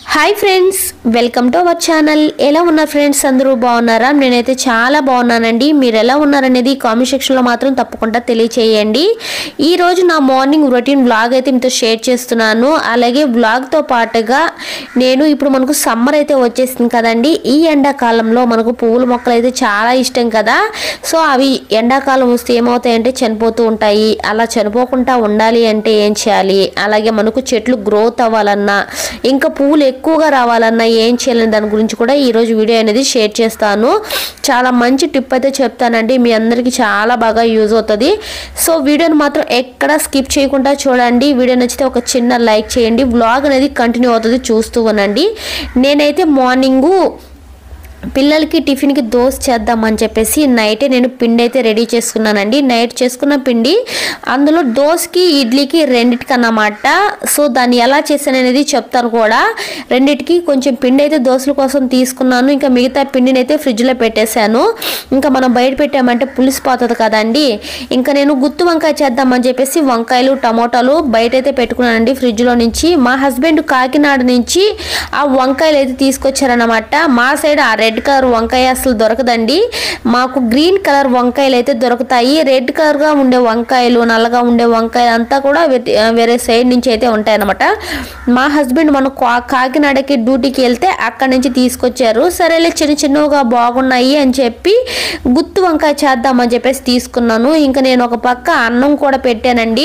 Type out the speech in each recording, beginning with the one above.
hi friends welcome to our channel ఎలా ఉన్నారు friends అందరూ బాగున్నారా నేనైతే చాలా బాగున్నానండి మీరు ఎలా ఉన్నారనేది కామెంట్ సెక్షన్లో మాత్రం తప్పకుండా తెలియచేయండి ఈ రోజు నా మార్నింగ్ రొటీన్ వ్లాగ్ అయితే మీతో షేర్ చేస్తున్నాను అలాగే వ్లాగ్తో పాటుగా నేను ఇప్పుడు మనకు సమ్మర్ అయితే వచ్చేసింది కదండి ఈ ఎండాకాలంలో మనకు పువ్వుల మొక్కలు అయితే చాలా ఇష్టం కదా సో అవి ఎండాకాలం వస్తే ఏమవుతాయంటే చనిపోతూ ఉంటాయి అలా చనిపోకుండా ఉండాలి అంటే ఏం చేయాలి అలాగే మనకు చెట్లు గ్రోత్ అవ్వాలన్నా ఇంకా పువ్వులు ఎక్కువగా రావాలన్నా ఏం చేయాలని దాని గురించి కూడా ఈరోజు వీడియో అనేది షేర్ చేస్తాను చాలా మంచి టిప్ అయితే చెప్తానండి మీ అందరికీ చాలా బాగా యూజ్ అవుతుంది సో వీడియోని మాత్రం ఎక్కడ స్కిప్ చేయకుండా చూడండి వీడియో నచ్చితే ఒక చిన్న లైక్ చేయండి వ్లాగ్ అనేది కంటిన్యూ అవుతుంది చూస్తూ ఉండండి నేనైతే మార్నింగు పిల్లలకి టిఫిన్కి దోశ చేద్దామని చెప్పేసి నైటే నేను పిండి అయితే రెడీ చేసుకున్నానండి నైట్ చేసుకున్న పిండి అందులో దోశకి ఇడ్లీకి రెండిటికి అన్నమాట సో దాన్ని ఎలా చేశాను అనేది చెప్తాను కూడా రెండిటికి కొంచెం పిండి అయితే దోశల కోసం తీసుకున్నాను ఇంకా మిగతా పిండిని అయితే ఫ్రిడ్జ్లో పెట్టేశాను ఇంకా మనం బయట పెట్టామంటే పులిసిపోతుంది కదండి ఇంకా నేను గుత్తు వంకాయ చేద్దామని చెప్పేసి వంకాయలు టమోటాలు బయట అయితే పెట్టుకున్నానండి ఫ్రిడ్జ్లో నుంచి మా హస్బెండ్ కాకినాడ నుంచి ఆ వంకాయలు అయితే తీసుకొచ్చారనమాట మా సైడ్ ఆ రెడ్ కలర్ వంకాయ అసలు దొరకదండి మాకు గ్రీన్ కలర్ వంకాయలు అయితే దొరుకుతాయి రెడ్ కలర్గా ఉండే వంకాయలు నల్లగా ఉండే వంకాయలు అంతా కూడా వె- వేరే సైడ్ నుంచి అయితే ఉంటాయన్నమాట మా హస్బెండ్ మన కా- కాకినాడకి డ్యూటీకి వెళ్తే అక్కడి నుంచి తీసుకొచ్చారు సరేలే చిన్న చిన్నగా బాగున్నాయి అని చెప్పి గుత్తు వంకాయ చేద్దామని చెప్పేసి తీసుకున్నాను ఇంకా నేను ఒక పక్క అన్నం కూడా పెట్టానండి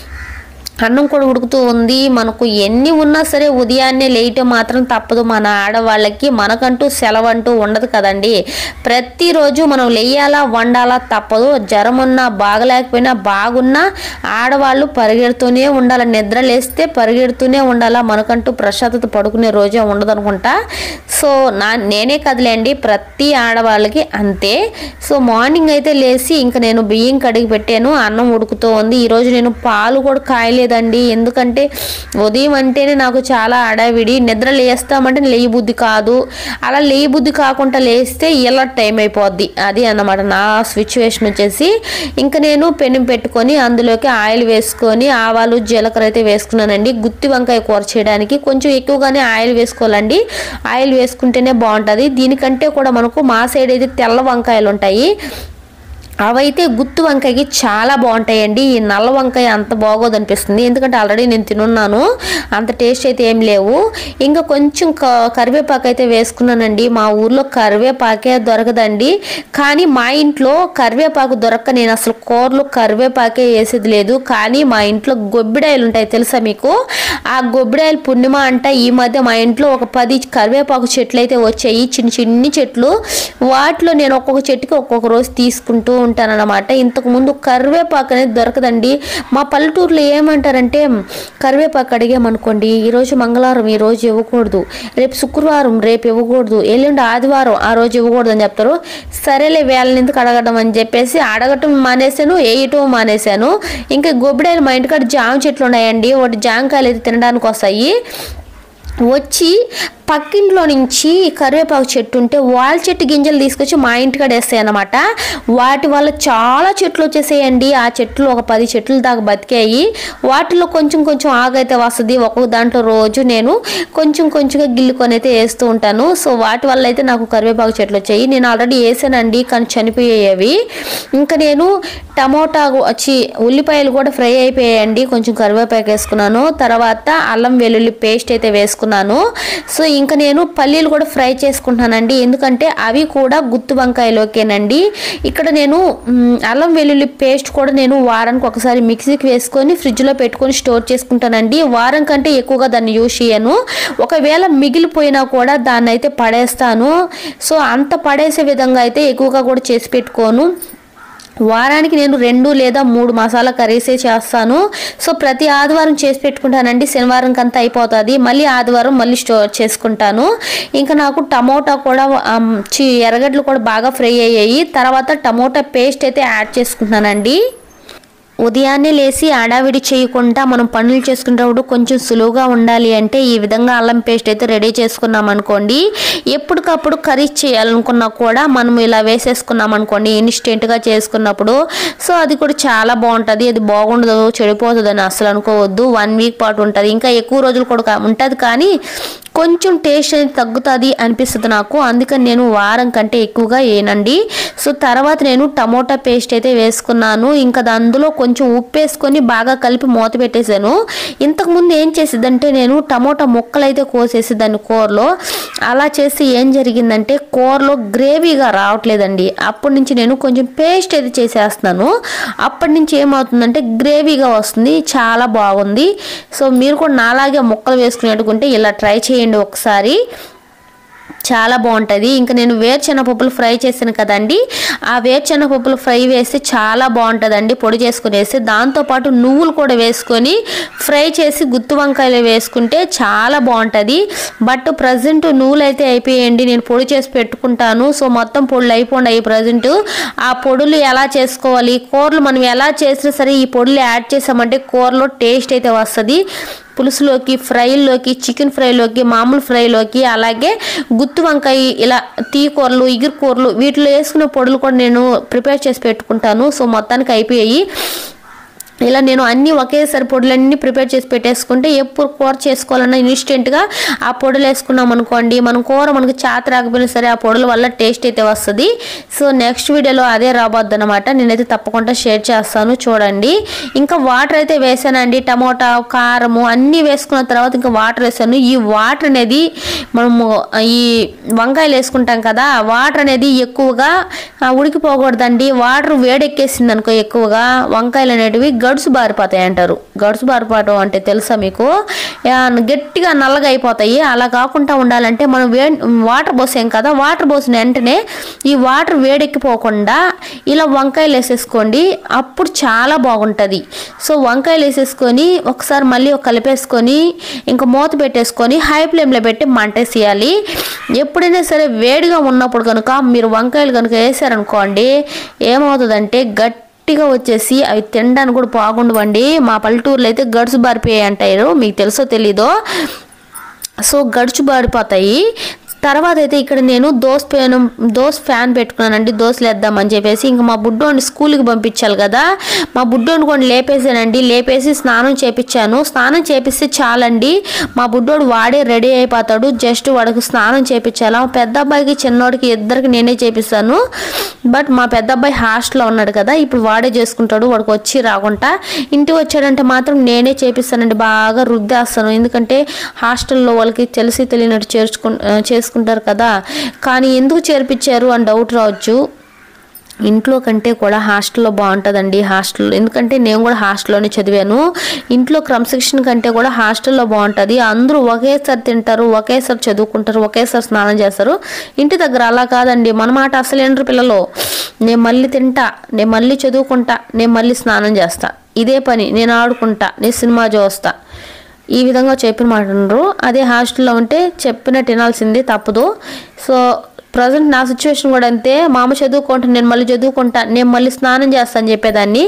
అన్నం కూడా ఉడుకుతూ ఉంది మనకు ఎన్ని ఉన్నా సరే ఉదయాన్నే లేయటం మాత్రం తప్పదు మన ఆడవాళ్ళకి మనకంటూ సెలవు అంటూ ఉండదు కదండి ప్రతిరోజు మనం లేయాలా వండాలా తప్పదు జ్వరం ఉన్నా బాగలేకపోయినా బాగున్నా ఆడవాళ్ళు పరిగెడుతూనే ఉండాలి నిద్ర లేస్తే పరిగెడుతూనే ఉండాలా మనకంటూ ప్రశాంతత పడుకునే రోజే ఉండదు అనుకుంటా సో నా నేనే కదలేండి ప్రతి ఆడవాళ్ళకి అంతే సో మార్నింగ్ అయితే లేచి ఇంకా నేను బియ్యం కడిగి పెట్టాను అన్నం ఉడుకుతూ ఉంది ఈరోజు నేను పాలు కూడా కాయలేదండి ఎందుకంటే ఉదయం అంటేనే నాకు చాలా అడావిడి నిద్ర లేస్తామంటే లేయి బుద్ధి కాదు అలా లేయి బుద్ధి కాకుండా లేస్తే ఇలా టైం అయిపోద్ది అది అన్నమాట నా సిచ్యువేషన్ వచ్చేసి ఇంకా నేను పెనం పెట్టుకొని అందులోకి ఆయిల్ వేసుకొని ఆవాలు జీలకర్ర అయితే వేసుకున్నానండి గుత్తి వంకాయ కూర చేయడానికి కొంచెం ఎక్కువగానే ఆయిల్ వేసుకోవాలండి ఆయిల్ వేసుకుంటేనే బాగుంటుంది దీనికంటే కూడా మనకు మా సైడ్ అయితే తెల్ల వంకాయలు ఉంటాయి అవైతే గుత్తు వంకాయకి చాలా బాగుంటాయండి ఈ నల్ల వంకాయ అంత బాగోదు అనిపిస్తుంది ఎందుకంటే ఆల్రెడీ నేను తినున్నాను అంత టేస్ట్ అయితే ఏం లేవు ఇంకా కొంచెం క- కరివేపాకు అయితే వేసుకున్నానండి మా ఊర్లో కరివేపాకే దొరకదండి కానీ మా ఇంట్లో కరివేపాకు దొరక్క నేను అసలు కూరలు కరివేపాకే వేసేది లేదు కానీ మా ఇంట్లో గొబ్బిడాయలు ఉంటాయి తెలుసా మీకు ఆ గొబ్బిడాయలు పుణ్యమ అంట ఈ మధ్య మా ఇంట్లో ఒక పది కరివేపాకు చెట్లు అయితే వచ్చాయి చిన్న చిన్ని చెట్లు వాటిలో నేను ఒక్కొక్క చెట్టుకి ఒక్కొక్క రోజు తీసుకుంటూ ఉంటానన్నమాట ఇంతకు ముందు కరివేపాకు అనేది దొరకదండి మా పల్లెటూరులో ఏమంటారంటే కరివేపాకు అడిగామనుకోండి ఈరోజు మంగళవారం ఈ రోజు ఇవ్వకూడదు రేపు శుక్రవారం రేపు ఇవ్వకూడదు ఎల్లుండి ఆదివారం ఆ రోజు ఇవ్వకూడదు అని చెప్తారు సరేలే వేళ్ళని ఎందుకు అడగడం అని చెప్పేసి అడగటం మానేశాను వేయటం మానేశాను ఇంకా గొబ్బిడాయలు మా ఇంటికాడ జామ చెట్లు ఉన్నాయండి ఒకటి జామకాయలు అయితే తినడానికి వస్తాయి వచ్చి పక్కింట్లో నుంచి కరివేపాకు చెట్టు ఉంటే వాళ్ళ చెట్టు గింజలు తీసుకొచ్చి మా ఇంటికాడ వేస్తాయి అన్నమాట వాటి వల్ల చాలా చెట్లు వచ్చేసాయండి ఆ చెట్లు ఒక పది చెట్లు దాకా బతికాయి వాటిలో కొంచెం కొంచెం ఆగైతే వస్తుంది ఒక్కొక్క దాంట్లో రోజు నేను కొంచెం కొంచెంగా గిల్లుకొని అయితే వేస్తూ ఉంటాను సో వాటి వల్ల అయితే నాకు కరివేపాకు చెట్లు వచ్చాయి నేను ఆల్రెడీ వేసానండి కానీ చనిపోయేవి ఇంకా నేను టమోటా వచ్చి ఉల్లిపాయలు కూడా ఫ్రై అయిపోయాయండి కొంచెం కరివేపాకు వేసుకున్నాను తర్వాత అల్లం వెల్లుల్లి పేస్ట్ అయితే వేసుకున్నాను సో ఇంకా నేను పల్లీలు కూడా ఫ్రై చేసుకుంటున్నానండి ఎందుకంటే అవి కూడా గుత్తు వంకాయలోకేనండి ఇక్కడ నేను మ్, అల్లం వెల్లుల్లి పేస్ట్ కూడా నేను వారానికి ఒకసారి మిక్సీకి వేసుకొని ఫ్రిడ్జ్లో పెట్టుకొని స్టోర్ చేసుకుంటానండి వారం కంటే ఎక్కువగా దాన్ని యూజ్ చేయను ఒకవేళ మిగిలిపోయినా కూడా దాన్ని అయితే పడేస్తాను సో అంత పడేసే విధంగా అయితే ఎక్కువగా కూడా చేసి పెట్టుకోను వారానికి నేను రెండు లేదా మూడు మసాలా కర్రీసే చేస్తాను సో ప్రతి ఆదివారం చేసి పెట్టుకుంటానండి శనివారం కంతా అయిపోతుంది మళ్ళీ ఆదివారం మళ్ళీ స్టోర్ చేసుకుంటాను ఇంకా నాకు టమోటా కూడా ఆమ్, చి ఎర్రగడ్డలు కూడా బాగా ఫ్రై అయ్యాయి తర్వాత టమోటా పేస్ట్ అయితే యాడ్ చేసుకుంటున్నానండి ఉదయాన్నే లేచి ఆడావిడి చేయకుండా మనం పనులు చేసుకునేటప్పుడు కొంచెం సులువుగా ఉండాలి అంటే ఈ విధంగా అల్లం పేస్ట్ అయితే రెడీ చేసుకున్నాం అనుకోండి ఎప్పటికప్పుడు కర్రీస్ చేయాలనుకున్నా కూడా మనం ఇలా వేసేసుకున్నాం అనుకోండి ఇన్స్టెంట్గా చేసుకున్నప్పుడు సో అది కూడా చాలా బాగుంటుంది అది బాగుండదు చెడిపోతుంది అని అసలు అనుకోవద్దు వన్ వీక్ పాటు ఉంటుంది ఇంకా ఎక్కువ రోజులు కూడా ఉంటుంది కానీ కొంచెం టేస్ట్ అనేది తగ్గుతుంది అనిపిస్తుంది నాకు అందుకని నేను వారం కంటే ఎక్కువగా వేయనండి సో తర్వాత నేను టమోటా పేస్ట్ అయితే వేసుకున్నాను ఇంకా దా- అందులో కొంచెం ఉప్పు వేసుకొని బాగా కలిపి మూత పెట్టేశాను ఇంతకుముందు ఏం చేసేదంటే నేను టమోటా ముక్కలు అయితే కోసేసి దాన్ని కూరలో అలా చేసి ఏం జరిగిందంటే కూరలో గ్రేవీగా రావట్లేదండి అప్పటి నుంచి నేను కొంచెం పేస్ట్ అయితే చేసేస్తున్నాను అప్పటి నుంచి ఏమవుతుందంటే గ్రేవీగా వస్తుంది చాలా బాగుంది సో మీరు కూడా నాలాగే ముక్కలు వేసుకునేట్టుకుంటే ఇలా ట్రై చేయండి ఒకసారి చాలా బాగుంటుంది ఇంకా నేను వేరుశెనగ పప్పులు ఫ్రై చేశాను కదండి ఆ వేరుశెనగ పప్పులు ఫ్రై వేస్తే చాలా బాగుంటుందండి పొడి చేసుకుని వేస్తే దాంతోపాటు నువ్వులు కూడా వేసుకొని ఫ్రై చేసి గుత్తి వంకాయలు వేసుకుంటే చాలా బాగుంటుంది బట్ ప్రజెంట్ నువ్వులు అయితే అయిపోయాయండి నేను పొడి చేసి పెట్టుకుంటాను సో మొత్తం పొడులు అయిపోయి ప్రజెంట్ ఆ పొడులు ఎలా చేసుకోవాలి కూరలు మనం ఎలా చేసినా సరే ఈ పొడులు యాడ్ చేసామంటే కూరలో టేస్ట్ అయితే వస్తుంది పులుసులోకి ఫ్రైలోకి చికెన్ ఫ్రైలోకి మామూలు ఫ్రైలోకి అలాగే గుత్తి వంకాయ ఇలా టీ కూరలు ఇగురు కూరలు వీటిలో వేసుకునే పొడులు కూడా నేను ప్రిపేర్ చేసి పెట్టుకుంటాను సో మొత్తానికి అయిపోయాయి ఇలా నేను అన్ని ఒకేసారి పొడులన్నీ ప్రిపేర్ చేసి పెట్టేసుకుంటే ఎప్పుడు కూర చేసుకోవాలన్నా ఇన్స్టెంట్గా ఆ పొడులు వేసుకున్నాం అనుకోండి మనం కూర మనకు చేత రాకపోయినా సరే ఆ పొడుల వల్ల టేస్ట్ అయితే వస్తుంది సో నెక్స్ట్ వీడియోలో అదే రాబోద్ది అనమాట నేనైతే తప్పకుండా షేర్ చేస్తాను చూడండి ఇంకా వాటర్ అయితే వేసానండి టమోటా కారము అన్నీ వేసుకున్న తర్వాత ఇంకా వాటర్ వేసాను ఈ వాటర్ అనేది మనము ఈ వంకాయలు వేసుకుంటాం కదా వాటర్ అనేది ఎక్కువగా ఆ, ఉడికిపోకూడదండి వాటర్ వేడెక్కేసింది అనుకో ఎక్కువగా వంకాయలు అనేటివి గడుసు బారిపోతాయి అంటారు గడుసు బారిపోవడం అంటే తెలుసా మీకు ఆ, గట్టిగా నల్లగా అయిపోతాయి అలా కాకుండా ఉండాలంటే మనం వే వాటర్ పోసాం కదా వాటర్ పోసిన వెంటనే ఈ వాటర్ వేడెక్కిపోకుండా ఇలా వంకాయలు వేసేసుకోండి అప్పుడు చాలా బాగుంటుంది సో వంకాయలు వేసేసుకొని ఒకసారి మళ్ళీ ఒక కలిపేసుకొని ఇంకా మూత పెట్టేసుకొని హై ఫ్లేమ్లో పెట్టి మంటేసేయాలి ఎప్పుడైనా సరే వేడిగా ఉన్నప్పుడు కనుక మీరు వంకాయలు కనుక వేసారనుకోండి ఏమవుతుందంటే గట్టిగా వచ్చేసి అవి తినడానికి కూడా బాగుండవండి మా పల్లెటూరులో అయితే గడుసు బారిపోయాయి అంటారు మీకు తెలుసో తెలీదో సో గడుచు బారిపోతాయి తర్వాత అయితే ఇక్కడ నేను దోశ పేను దోశ ఫ్యాన్ పెట్టుకున్నానండి దోశలు వేద్దామని చెప్పేసి ఇంకా మా బుడ్డోని స్కూల్కి పంపించాలి కదా మా బుడ్డోని కూడా లేపేసానండి లేపేసి స్నానం చేపించాను స్నానం చేపిస్తే చాలండి మా బుడ్డోడు వాడే రెడీ అయిపోతాడు జస్ట్ వాడికి స్నానం చేపించాలా మా పెద్ద అబ్బాయికి చిన్నోడికి ఇద్దరికి నేనే చేపిస్తాను బట్ మా పెద్ద అబ్బాయి హాస్టల్లో ఉన్నాడు కదా ఇప్పుడు వాడే చేసుకుంటాడు వాడికి వచ్చి రాకుండా ఇంటికి వచ్చాడంటే మాత్రం నేనే చేపిస్తానండి బాగా రుద్దేస్తాను ఎందుకంటే హాస్టల్లో వాళ్ళకి తెలిసి తెలియనట్టు చేర్చుకు ఆ, చేసుకుంటారు కదా కానీ ఎందుకు చేర్పించారు అని డౌట్ రావచ్చు ఇంట్లో కంటే కూడా హాస్టల్లో బాగుంటుందండి హాస్టల్ ఎందుకంటే నేను కూడా హాస్టల్లోనే చదివాను ఇంట్లో క్రమశిక్షణ కంటే కూడా హాస్టల్లో బాగుంటుంది అందరూ ఒకేసారి తింటారు ఒకేసారి చదువుకుంటారు ఒకేసారి స్నానం చేస్తారు ఇంటి దగ్గర అలా కాదండి మన మాట అసలు ఏంటారు పిల్లలు నేను మళ్ళీ తింటా నేను మళ్ళీ చదువుకుంటా నేను మళ్ళీ స్నానం చేస్తా ఇదే పని నేను ఆడుకుంటా నేను సినిమా చూస్తా ఈ విధంగా చెప్పిన మాట ఉండరు అదే హాస్టల్లో ఉంటే చెప్పినట్టు వినాల్సిందే తప్పదు సో ప్రజెంట్ నా సిచ్యువేషన్ కూడా అంతే మా అమ్మ చదువుకుంటా నేను మళ్ళీ చదువుకుంటా నేను మళ్ళీ స్నానం చేస్తా అని చెప్పేదాన్ని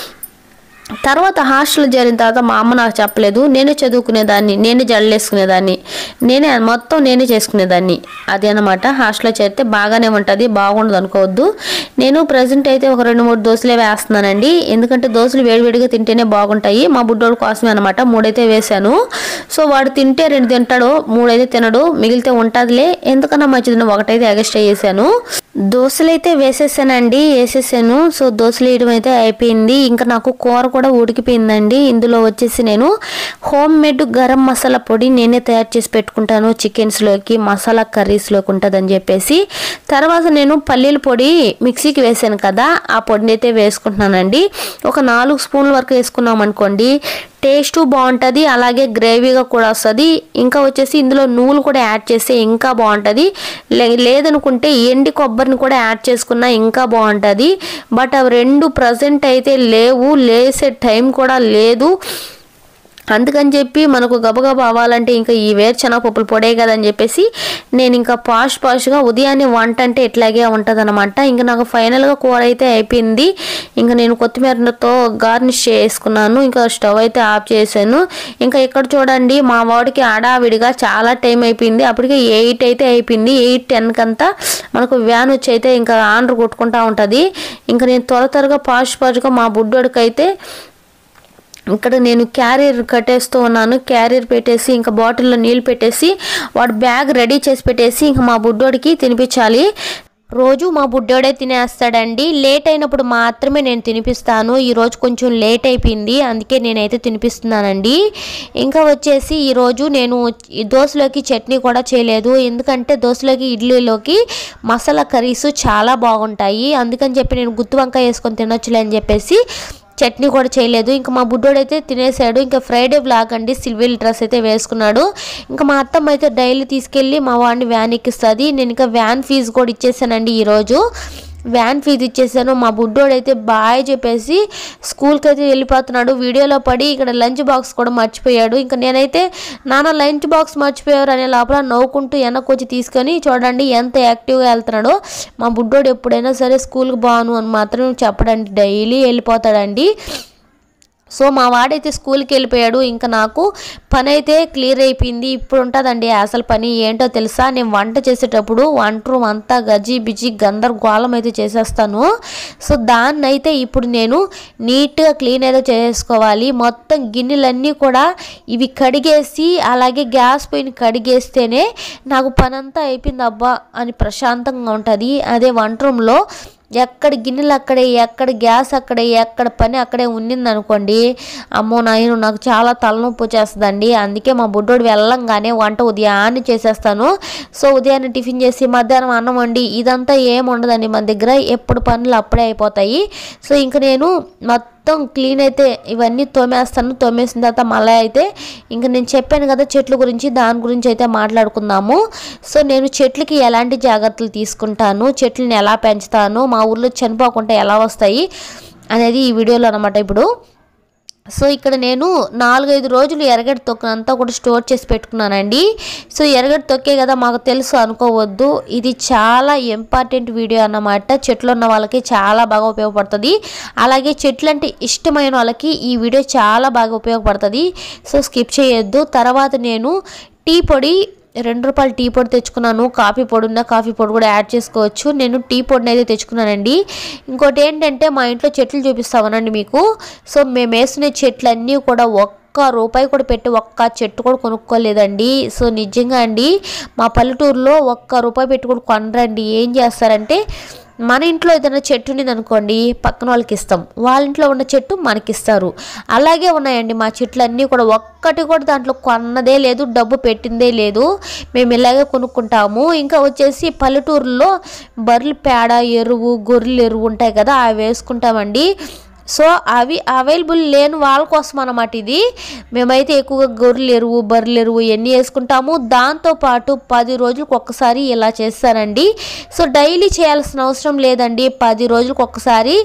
తర్వాత హాస్టల్ చేరిన తర్వాత మా అమ్మ నాకు చెప్పలేదు నేనే చదువుకునేదాన్ని నేనే జడలేసుకునేదాన్ని నేనే మొత్తం నేనే చేసుకునేదాన్ని అదే అనమాట హాస్టల్లో చేరితే బాగానే ఉంటుంది బాగుండదు అనుకోవద్దు నేను ప్రజెంట్ అయితే ఒక రెండు మూడు దోశలే వేస్తున్నానండి ఎందుకంటే దోశలు వేడివేడిగా తింటేనే బాగుంటాయి మా బుడ్డోడు కోసమే అనమాట మూడైతే వేశాను సో వాడు తింటే రెండు తింటాడు మూడైతే తినడు మిగిలితే ఉంటుందిలే ఎందుకన్నా మంచిది నేను ఒకటైతే ఎగస్ట్రా చేశాను దోశలు అయితే వేసేసానండి వేసేసాను సో దోశలు వేయడం అయితే అయిపోయింది ఇంకా నాకు కూర కూడా ఉడికిపోయిందండి ఇందులో వచ్చేసి నేను హోమ్ మేడ్ గరం మసాలా పొడి నేనే తయారు చేసి పెట్టుకుంటాను చికెన్స్లోకి మసాలా కర్రీస్లోకి ఉంటుందని చెప్పేసి తర్వాత నేను పల్లీల పొడి మిక్సీకి వేసాను కదా ఆ పొడిని అయితే వేసుకుంటున్నానండి ఒక నాలుగు స్పూన్ల వరకు వేసుకున్నాం అనుకోండి టేస్ట్ బాగుంటుంది అలాగే గ్రేవీగా కూడా వస్తుంది ఇంకా వచ్చేసి ఇందులో నువ్వులు కూడా యాడ్ చేస్తే ఇంకా బాగుంటుంది లే- లేదనుకుంటే ఎండి కొబ్బరిని కూడా యాడ్ చేసుకున్నా ఇంకా బాగుంటుంది బట్ అవి రెండు ప్రజెంట్ అయితే లేవు లేసే టైం కూడా లేదు అందుకని చెప్పి మనకు గబగబా అవ్వాలంటే ఇంకా ఈ వేరుశనగ పప్పులు పొడే కదని చెప్పేసి నేను ఇంకా పాష్ పాష్గా ఉదయాన్నే వంట అంటే ఇట్లాగే ఉంటుంది అనమాట ఇంకా నాకు ఫైనల్గా కూర అయితే అయిపోయింది ఇంకా నేను కొత్తిమీరతో గార్నిష్ చేసుకున్నాను ఇంకా స్టవ్ అయితే ఆఫ్ చేశాను ఇంకా ఇక్కడ చూడండి మా వాడికి ఆడావిడిగా చాలా టైం అయిపోయింది అప్పటికే ఎయిట్ అయితే అయిపోయింది ఎయిట్ టెన్కి అంతా మనకు వ్యాన్ వచ్చి అయితే ఇంకా ఆర్డర్ కొట్టుకుంటా ఉంటుంది ఇంకా నేను త్వర త్వరగా పాష్ పాష్గా మా బుడ్డోడికి అయితే ఇక్కడ నేను క్యారియర్ కట్టేస్తూ ఉన్నాను క్యారియర్ పెట్టేసి ఇంకా బాటిల్లో నీళ్ళు పెట్టేసి వాడు బ్యాగ్ రెడీ చేసి పెట్టేసి ఇంకా మా బుడ్డోడికి తినిపించాలి రోజు మా బుడ్డోడే తినేస్తాడండి లేట్ అయినప్పుడు మాత్రమే నేను తినిపిస్తాను ఈరోజు కొంచెం లేట్ అయిపోయింది అందుకే నేనైతే తినిపిస్తున్నానండి ఇంకా వచ్చేసి ఈరోజు నేను ఈ దోశలోకి చట్నీ కూడా చేయలేదు ఎందుకంటే దోశలోకి ఇడ్లీలోకి మసాలా కర్రీస్ చాలా బాగుంటాయి అందుకని చెప్పి నేను గుత్తి వంకాయ వేసుకొని తినొచ్చులే అని చెప్పేసి చట్నీ కూడా చేయలేదు ఇంకా మా బుడ్డోడైతే తినేసాడు ఇంకా ఫ్రైడే బ్లాక్ అండి సిల్వర్ డ్రెస్ అయితే వేసుకున్నాడు ఇంకా మా అత్తమ్మ అయితే డైలీ తీసుకెళ్ళి మా వాడిని వ్యాన్ ఎక్కిస్తుంది నేను ఇంకా వ్యాన్ ఫీజు కూడా ఇచ్చేసానండి ఈరోజు వ్యాన్ ఫీజు ఇచ్చేసాను మా బుడ్డోడైతే బాయ్ చెప్పేసి స్కూల్కి అయితే వెళ్ళిపోతున్నాడు వీడియోలో పడి ఇక్కడ లంచ్ బాక్స్ కూడా మర్చిపోయాడు ఇంకా నేనైతే నాన్న లంచ్ బాక్స్ మర్చిపోయారు అనే లోపల నవ్వుకుంటూ వెనక్కి వచ్చి తీసుకొని చూడండి ఎంత యాక్టివ్గా వెళ్తున్నాడో మా బుడ్డోడు ఎప్పుడైనా సరే స్కూల్కి బాను అని మాత్రం చెప్పడండి డైలీ వెళ్ళిపోతాడండి సో మా వాడైతే స్కూల్కి వెళ్ళిపోయాడు ఇంకా నాకు పని అయితే క్లియర్ అయిపోయింది ఇప్పుడు ఉంటుందండి అసలు పని ఏంటో తెలుసా నేను వంట చేసేటప్పుడు వంట రూమ్ అంతా గజి బిజి గందరగోళం అయితే చేసేస్తాను సో దాన్ని అయితే ఇప్పుడు నేను నీట్గా క్లీన్ అయితే చేసుకోవాలి మొత్తం గిన్నెలన్నీ కూడా ఇవి కడిగేసి అలాగే గ్యాస్ పొయ్యిని కడిగేస్తేనే నాకు పని అంతా అయిపోయింది అబ్బా అని ప్రశాంతంగా ఉంటుంది అదే వంట రూమ్లో ఎక్కడ గిన్నెలు అక్కడే ఎక్కడ గ్యాస్ అక్కడే ఎక్కడ పని అక్కడే ఉన్నింది అనుకోండి అమ్మో నాయన నాకు చాలా తలనొప్పి వచ్చేస్తుందండి అందుకే మా బుడ్డోడు వెళ్ళంగానే వంట ఉదయాన్నే చేసేస్తాను సో ఉదయాన్నే టిఫిన్ చేసి మధ్యాహ్నం అన్నం వండి ఇదంతా ఏం ఉండదండి మన దగ్గర ఎప్పుడు పనులు అప్పుడే అయిపోతాయి సో ఇంక నేను మొత్తం క్లీన్ అయితే ఇవన్నీ తోమేస్తాను తోమేసిన తర్వాత మళ్ళీ అయితే ఇంకా నేను చెప్పాను కదా చెట్ల గురించి దాని గురించి అయితే మాట్లాడుకుందాము సో నేను చెట్లకి ఎలాంటి జాగ్రత్తలు తీసుకుంటాను చెట్లని ఎలా పెంచుతాను మా ఊర్లో చనిపోకుండా ఎలా వస్తాయి అనేది ఈ వీడియోలో అనమాట ఇప్పుడు సో ఇక్కడ నేను నాలుగైదు రోజులు ఎరగడ్డ తొక్కనంతా కూడా స్టోర్ చేసి పెట్టుకున్నానండి సో ఎరగడ్డ తొక్కే కదా మాకు తెలుసు అనుకోవద్దు ఇది చాలా ఇంపార్టెంట్ వీడియో అన్నమాట చెట్లు ఉన్న వాళ్ళకి చాలా బాగా ఉపయోగపడుతుంది అలాగే చెట్లు అంటే ఇష్టమైన వాళ్ళకి ఈ వీడియో చాలా బాగా ఉపయోగపడుతుంది సో స్కిప్ చేయొద్దు తర్వాత నేను టీ పొడి రెండు రూపాయలు టీ పొడి తెచ్చుకున్నాను కాఫీ పొడి ఉన్న కాఫీ పొడి కూడా యాడ్ చేసుకోవచ్చు నేను టీ పొడిని అయితే తెచ్చుకున్నానండి ఇంకోటి ఏంటంటే మా ఇంట్లో చెట్లు చూపిస్తామనండి మీకు సో మేము వేసుకునే చెట్లన్నీ కూడా ఒక్క రూపాయి కూడా పెట్టి ఒక్క చెట్టు కూడా కొనుక్కోలేదండి సో నిజంగా అండి మా పల్లెటూరులో ఒక్క రూపాయి పెట్టి కూడా కొనరండి ఏం చేస్తారంటే మన ఇంట్లో ఏదైనా చెట్టు ఉన్నది అనుకోండి పక్కన వాళ్ళకి ఇస్తాం వాళ్ళ ఇంట్లో ఉన్న చెట్టు మనకిస్తారు అలాగే ఉన్నాయండి మా చెట్లు అన్నీ కూడా ఒక్కటి కూడా దాంట్లో కొన్నదే లేదు డబ్బు పెట్టిందే లేదు మేము ఇలాగే కొనుక్కుంటాము ఇంకా వచ్చేసి పల్లెటూరులో బర్రెల పేడ ఎరువు గొర్రెల ఎరువు ఉంటాయి కదా అవి వేసుకుంటామండి సో అవి అవైలబుల్ లేని వాళ్ళ కోసం అన్నమాట ఇది మేమైతే ఎక్కువగా గొర్రెల ఎరువు బర్రెల ఎరువు ఇవన్నీ వేసుకుంటాము దాంతోపాటు పది రోజులకు ఒక్కసారి ఇలా చేస్తానండి సో డైలీ చేయాల్సిన అవసరం లేదండి పది రోజులకు ఒక్కసారి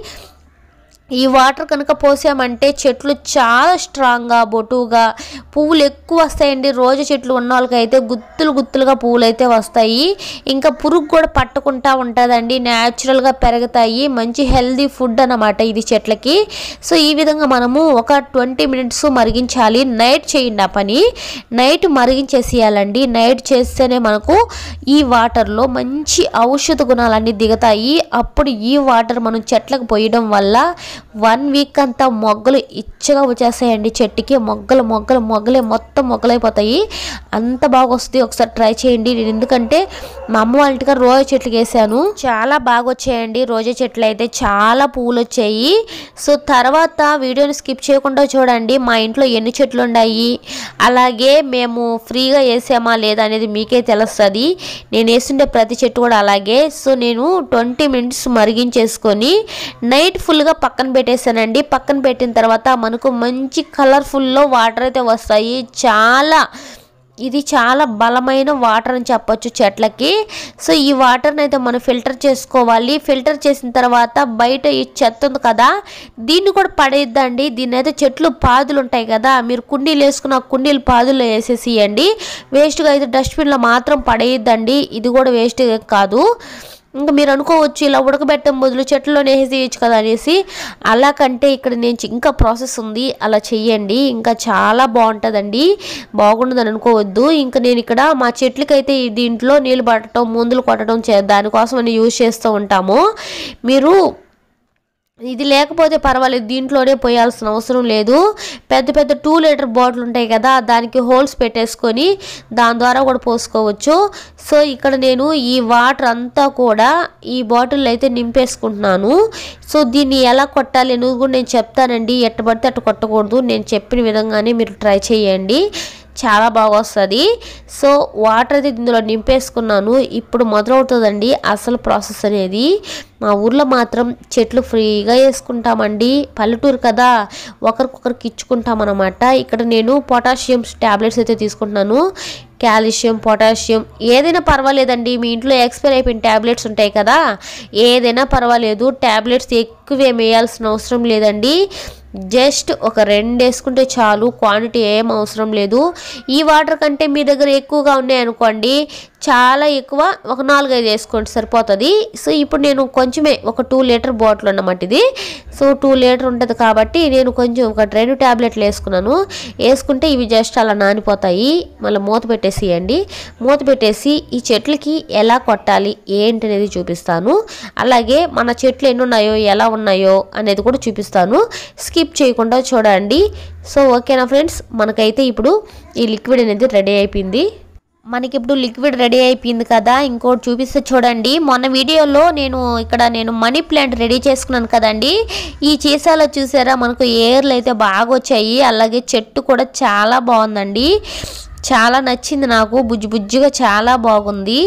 ఈ వాటర్ కనుక పోసామంటే చెట్లు చాలా స్ట్రాంగ్గా బొటుగా పువ్వులు ఎక్కువ వస్తాయండి రోజు చెట్లు ఉన్న వాళ్ళకైతే గుత్తులు గుత్తులుగా పువ్వులు అయితే వస్తాయి ఇంకా పురుగు కూడా పట్టకుండా ఉంటుందండి న్యాచురల్గా పెరుగుతాయి మంచి హెల్దీ ఫుడ్ అన్నమాట ఇది చెట్లకి సో ఈ విధంగా మనము ఒక ట్వంటీ మినిట్స్ మరిగించాలి నైట్ చేయండి ఆ పని నైట్ మరిగించేసేయాలండి నైట్ చేస్తేనే మనకు ఈ వాటర్లో మంచి ఔషధ గుణాలన్నీ దిగుతాయి అప్పుడు ఈ వాటర్ మనం చెట్లకు పోయడం వల్ల వన్ వీక్ అంతా మొగ్గలు ఇచ్చగా వచ్చేస్తాయండి చెట్టుకి మొగ్గలు మొగ్గలు మొగ్గలే మొత్తం మొగ్గలైపోతాయి అంత బాగా వస్తుంది ఒకసారి ట్రై చేయండి నేను ఎందుకంటే మా అమ్మ వాళ్ళ ఇంటికి రోజా చెట్లకి వేసాను చాలా బాగా వచ్చాయండి రోజా చెట్లు అయితే చాలా పువ్వులు వచ్చాయి సో తర్వాత వీడియోని స్కిప్ చేయకుండా చూడండి మా ఇంట్లో ఎన్ని చెట్లు ఉన్నాయి అలాగే మేము ఫ్రీగా వేసామా లేదా అనేది మీకే తెలుస్తుంది నేను వేస్తుండే ప్రతి చెట్టు కూడా అలాగే సో నేను ట్వంటీ మినిట్స్ మరిగించేసుకొని నైట్ ఫుల్గా పక్కన పెట్టేసానండి పక్కన పెట్టిన తర్వాత మనకు మంచి కలర్ఫుల్లో వాటర్ అయితే వస్తాయి చాలా ఇది చాలా బలమైన వాటర్ అని చెప్పొచ్చు చెట్లకి సో ఈ వాటర్ని అయితే మనం ఫిల్టర్ చేసుకోవాలి ఫిల్టర్ చేసిన తర్వాత బయట ఈ చెత్త ఉంది కదా దీన్ని కూడా పడేద్దండి దీన్ని అయితే చెట్లు పాదులు ఉంటాయి కదా మీరు కుండీలు వేసుకున్న ఆ కుండీలు పాదుల్లో వేసేసియండి వేస్ట్గా అయితే డస్ట్బిన్లో మాత్రం పడేయద్దండి ఇది కూడా వేస్ట్ కాదు ఇంకా మీరు అనుకోవచ్చు ఇలా ఉడకబెట్టడం బదులు చెట్లలో వేసేయచ్చు కదా అనేసి అలా కంటే ఇక్కడ నేను చి- ఇంకా ప్రాసెస్ ఉంది అలా చెయ్యండి ఇంకా చాలా బాగుంటుందండి బాగుండదని అనుకోవద్దు ఇంకా నేను ఇక్కడ మా చెట్లకైతే ఈ దీంట్లో నీళ్ళు పట్టడం మందులు కొట్టడం చే దానికోసం అని యూజ్ చేస్తూ ఉంటాము మీరు ఇది లేకపోతే పర్వాలేదు దీంట్లోనే పోయాల్సిన అవసరం లేదు పెద్ద పెద్ద టూ లీటర్ బాటిల్ ఉంటాయి కదా దానికి హోల్స్ పెట్టేసుకొని దాని ద్వారా కూడా పోసుకోవచ్చు సో ఇక్కడ నేను ఈ వాటర్ అంతా కూడా ఈ బాటిల్ అయితే నింపేసుకుంటున్నాను సో దీన్ని ఎలా కొట్టాలి అనేది కూడా నేను చెప్తానండి ఎట్ట పడితే అట్ట కొట్టకూడదు నేను చెప్పిన విధంగానే మీరు ట్రై చేయండి చాలా బాగా వస్తుంది సో వాటర్ అయితే ఇందులో నింపేసుకున్నాను ఇప్పుడు మొదలవుతుందండి అసలు ప్రాసెస్ అనేది మా ఊర్లో మాత్రం చెట్లు ఫ్రీగా వేసుకుంటామండి పల్లెటూరు కదా ఒకరికొకరికి ఇచ్చుకుంటాం అనమాట ఇక్కడ నేను పొటాషియం ట్యాబ్లెట్స్ అయితే తీసుకుంటున్నాను కాల్షియం పొటాషియం ఏదైనా పర్వాలేదండి మీ ఇంట్లో ఎక్స్పైర్ అయిపోయిన ట్యాబ్లెట్స్ ఉంటాయి కదా ఏదైనా పర్వాలేదు ట్యాబ్లెట్స్ ఎక్కువ ఏం వేయాల్సిన అవసరం లేదండి జస్ట్ ఒక రెండు వేసుకుంటే చాలు క్వాంటిటీ ఏం అవసరం లేదు ఈ వాటర్ కంటే మీ దగ్గర ఎక్కువగా ఉన్నాయనుకోండి చాలా ఎక్కువ ఒక నాలుగైదు వేసుకోండి సరిపోతుంది సో ఇప్పుడు నేను కొంచెమే ఒక టూ లీటర్ బాటిల్ అన్నమాట ఇది సో టూ లీటర్ ఉంటుంది కాబట్టి నేను కొంచెం ఒక రెండు ట్యాబ్లెట్లు వేసుకున్నాను వేసుకుంటే ఇవి జస్ట్ అలా నానిపోతాయి మళ్ళీ మూత పెట్టేసేయండి మూత పెట్టేసి ఈ చెట్లకి ఎలా కొట్టాలి ఏంటి అనేది చూపిస్తాను అలాగే మన చెట్లు ఎన్ని ఉన్నాయో ఎలా ఉన్నాయో అనేది కూడా చూపిస్తాను స్కిప్ చేయకుండా చూడండి సో ఓకేనా ఫ్రెండ్స్ మనకైతే ఇప్పుడు ఈ లిక్విడ్ అనేది రెడీ అయిపోయింది మనకి ఇప్పుడు లిక్విడ్ రెడీ అయిపోయింది కదా ఇంకోటి చూపిస్తే చూడండి మొన్న వీడియోలో నేను ఇక్కడ నేను మనీ ప్లాంట్ రెడీ చేసుకున్నాను కదండి ఈ చీసాలో చూసారా మనకు ఏర్లు అయితే బాగా వచ్చాయి అలాగే చెట్టు కూడా చాలా బాగుందండి చాలా నచ్చింది నాకు బుజ్జి బుజ్జిగా చాలా బాగుంది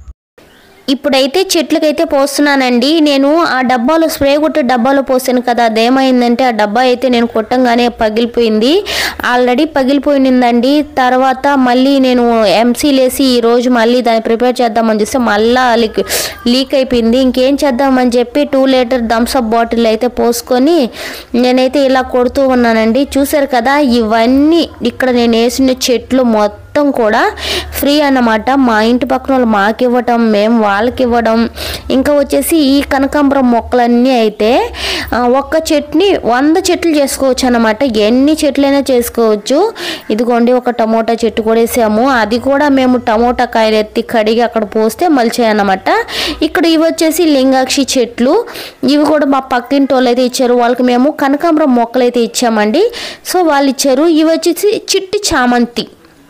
ఇప్పుడైతే చెట్లకైతే పోస్తున్నానండి నేను ఆ డబ్బాలో స్ప్రే కొట్టి డబ్బాలో పోసాను కదా అదేమైందంటే ఆ డబ్బా అయితే నేను కొట్టంగానే పగిలిపోయింది ఆల్రెడీ పగిలిపోయిందండి తర్వాత మళ్ళీ నేను ఎంసీలేసి ఈ రోజు మళ్ళీ దాన్ని ప్రిపేర్ చేద్దామని చూస్తే మళ్ళా లీక్ లీక్ అయిపోయింది ఇంకేం చేద్దామని చెప్పి టూ లీటర్ థమ్స్అప్ బాటిల్ అయితే పోసుకొని నేనైతే ఇలా కొడుతూ ఉన్నానండి చూసారు కదా ఇవన్నీ ఇక్కడ నేను వేసిన చెట్లు మొత్తం మొత్తం కూడా ఫ్రీ అన్నమాట మా ఇంటి పక్కన వాళ్ళు మాకు ఇవ్వటం మేము వాళ్ళకి ఇవ్వడం ఇంకా వచ్చేసి ఈ కనకాంబరం మొక్కలన్నీ అయితే ఆ, ఒక్క చెట్టుని వంద చెట్లు చేసుకోవచ్చు అన్నమాట ఎన్ని చెట్లైనా చేసుకోవచ్చు ఇదిగోండి ఒక టమోటా చెట్టు కూడా వేసాము అది కూడా మేము టమోటా కాయలు ఎత్తి కడిగి అక్కడ పోస్తే మలిచాయన్నమాట ఇక్కడ ఇవి వచ్చేసి లింగాక్షి చెట్లు ఇవి కూడా మా పక్కింటి వాళ్ళు అయితే ఇచ్చారు వాళ్ళకి మేము కనకాంబరం మొక్కలు అయితే ఇచ్చామండి సో వాళ్ళు ఇచ్చారు ఇవి వచ్చేసి చిట్టి చామంతి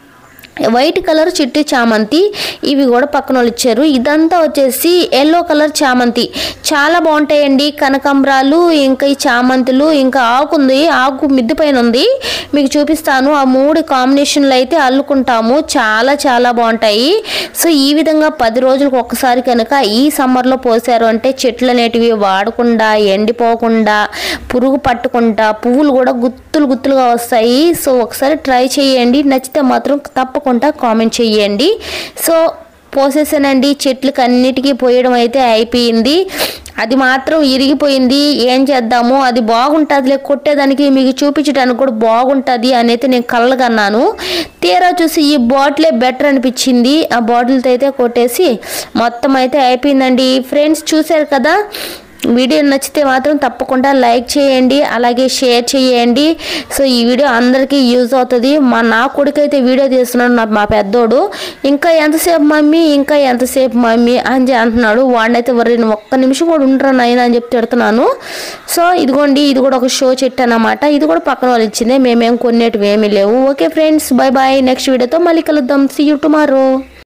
వైట్ కలర్ చిట్టి చామంతి ఇవి కూడా పక్కన వాళ్ళు ఇచ్చారు ఇదంతా వచ్చేసి ఎల్లో కలర్ చామంతి చాలా బాగుంటాయండి కనకాంబరాలు ఇంకా ఈ చామంతులు ఇంకా ఆకు ఉంది ఆకు మిద్ది పైన ఉంది మీకు చూపిస్తాను ఆ మూడు కాంబినేషన్లు అయితే అల్లుకుంటాము చాలా చాలా బాగుంటాయి సో ఈ విధంగా పది రోజులకు ఒక్కసారి కనుక ఈ సమ్మర్లో పోసారు అంటే చెట్లు అనేటివి వాడకుండా ఎండిపోకుండా పురుగు పట్టకుండా పువ్వులు కూడా గుత్తులు గుత్తులుగా వస్తాయి సో ఒకసారి ట్రై చేయండి నచ్చితే మాత్రం తప్పకుండా కామెంట్ చేయండి సో పోసేసానండి చెట్లకి అన్నిటికీ పోయడం అయితే అయిపోయింది అది మాత్రం ఇరిగిపోయింది ఏం చేద్దాము అది బాగుంటుంది కొట్టేదానికి మీకు చూపించడానికి కూడా బాగుంటుంది అని అయితే నేను కళ్ళగన్నాను తీరా చూసి ఈ బాటిలే బెటర్ అనిపించింది ఆ బాటిల్తో అయితే కొట్టేసి మొత్తం అయితే అయిపోయిందండి ఫ్రెండ్స్ చూశారు కదా వీడియో నచ్చితే మాత్రం తప్పకుండా లైక్ చేయండి అలాగే షేర్ చేయండి సో ఈ వీడియో అందరికీ యూజ్ అవుతుంది మా నా కొడుకైతే వీడియో తీస్తున్నాడు నా మా పెద్దోడు ఇంకా ఎంతసేపు మమ్మీ ఇంకా ఎంతసేపు మమ్మీ అని చెప్పి అంటున్నాడు వాడినైతే వరి ఒక్క నిమిషం కూడా ఉండరా నాయన అని చెప్పి తిడుతున్నాను సో ఇదిగోండి ఇది కూడా ఒక షో చెట్టు అన్నమాట ఇది కూడా పక్కన వాళ్ళు ఇచ్చిందే మేమేం కొనేటివి ఏమీ లేవు okay friends bye bye next వీడియోతో మళ్ళీ కలుద్దాం సీ యూ టుమారో